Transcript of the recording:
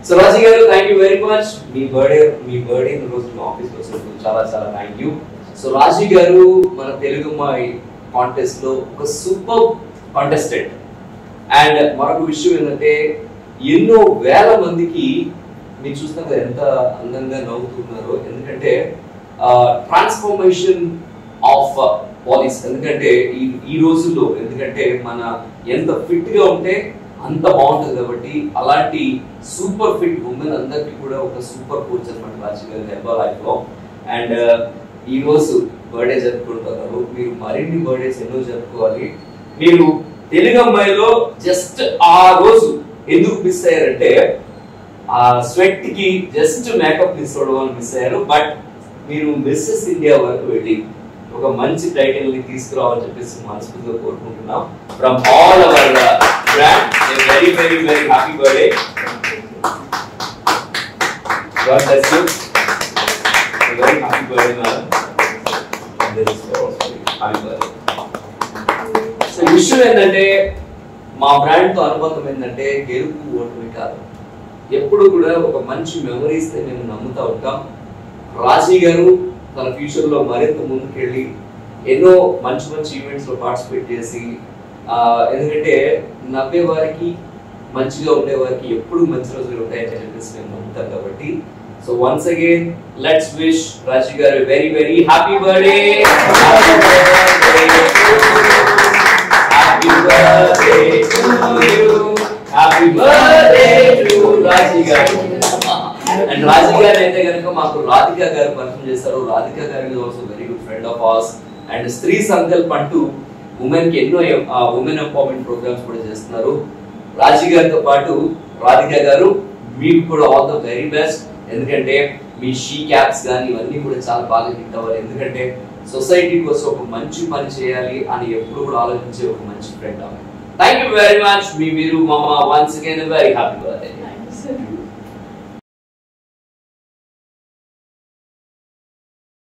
so Raji garu thank you very much మీ birthday మీ birthday రోజు మా ఆఫీస్కి వచ్చినందుకు చాలా చాలా థ్యాంక్ యూ సో రాజీ గారు మన తెలుగు అమ్మాయి కాంటెస్ట్ లో ఒక సూపర్ కాంటెస్టెంట్ అండ్ మరొక విషయం ఏంటంటే ఎన్నో వేల మందికి మీరు చూస్తున్నారు కదా ఎంత అందంగా నవ్వుతున్నారో ఎందుకంటే ట్రాన్స్ఫర్మేషన్ ఆఫ్ పాలిస్ ఎందుకంటే ఈ ఈ రోజుల్లో ఎందుకంటే మన ఎంత ఫిట్ గా ఉంటే అంత బాగుంటుంది కాబట్టి అలాంటి సూపర్ ఫిట్ ఉమెన్ అందరికీ కూడా ఒక సూపర్ కోచ్ అనమాట రాజీ గారి హెర్బల్ లైఫ్ లో అండ్ ఈ రోజు బర్త్డే జరుపుకుంటున్నారు మీరు మరిన్ని బర్త్డేస్ ఎన్నో జరుపుకోవాలి మీరు తెలుగు అమ్మాయిలో జస్ట్ ఆ రోజు ఎందుకు మిస్ అయ్యారంటే ఆ స్వెట్ కి జస్ట్ మేకప్ మిస్ అవడం వల్ల మిస్ అయ్యారు బట్ మీరు మిస్సెస్ ఇండియా వరకు వెళ్ళి ఒక మంచి టైటిల్ ని తీసుకురావాలని చెప్పేసి మనస్ఫూర్తిగా కోరుకుంటున్నాం from all our brand very very very happy birthday God bless you very happy birthday madam happy birthday so విషయం ఏంటంటే మా బ్రాండ్ తో అనుబంధం ఏంటంటే గెలుపు ఓటమి కాదు ఎప్పుడు కూడా ఒక మంచి మెమరీస్ మేము నమ్ముతా ఉంటాం రాజీ గారు తన ఫ్యూచర్ లో మరింత ముందుకెళ్ళి ఎన్నో మంచి మంచి ఈవెంట్స్ లో పార్టిసిపేట్ చేసి ఆ, ఎందుకంటే నవ్వే వారికి మంచిగా ఉండే వారికి ఎప్పుడు మంచి రోజులు ఉంటాయని చెప్పేసి మేము నమ్ముతాం కాబట్టి so once again let's wish Raji garu very very happy birthday happy birthday to you happy birthday to Raji garu and రాజీ గారు అయితే కనుక మాకు రాధిక గారు పరిచయం చేస్తారు Radhika garu is also very good friend of us and Stree Sankalp అంటూ ఉమెన్ కి ఎన్నో ఉమెన్ ఎంపవర్మెంట్ ప్రోగ్రామ్స్ కూడా చేస్తున్నారు రాజీ గారితో పాటు రాధిక గారు మీకు కూడా ఆల్ ద వెరీ బెస్ట్ ఎందుకంటే మీ షీ క్యాప్స్ కానీ ఇవన్నీ కూడా చాలా బాగా హిట్ అవ్వాలి ఎందుకంటే సొసైటీ కోసం ఒక మంచి పని చేయాలి అని ఎప్పుడు కూడా ఆలోచించే ఒక మంచి ఫ్రెండ్ అవ్వాలి థ్యాంక్ యూ వెరీ మచ్ మీ మీరు మామ once again very happy birthday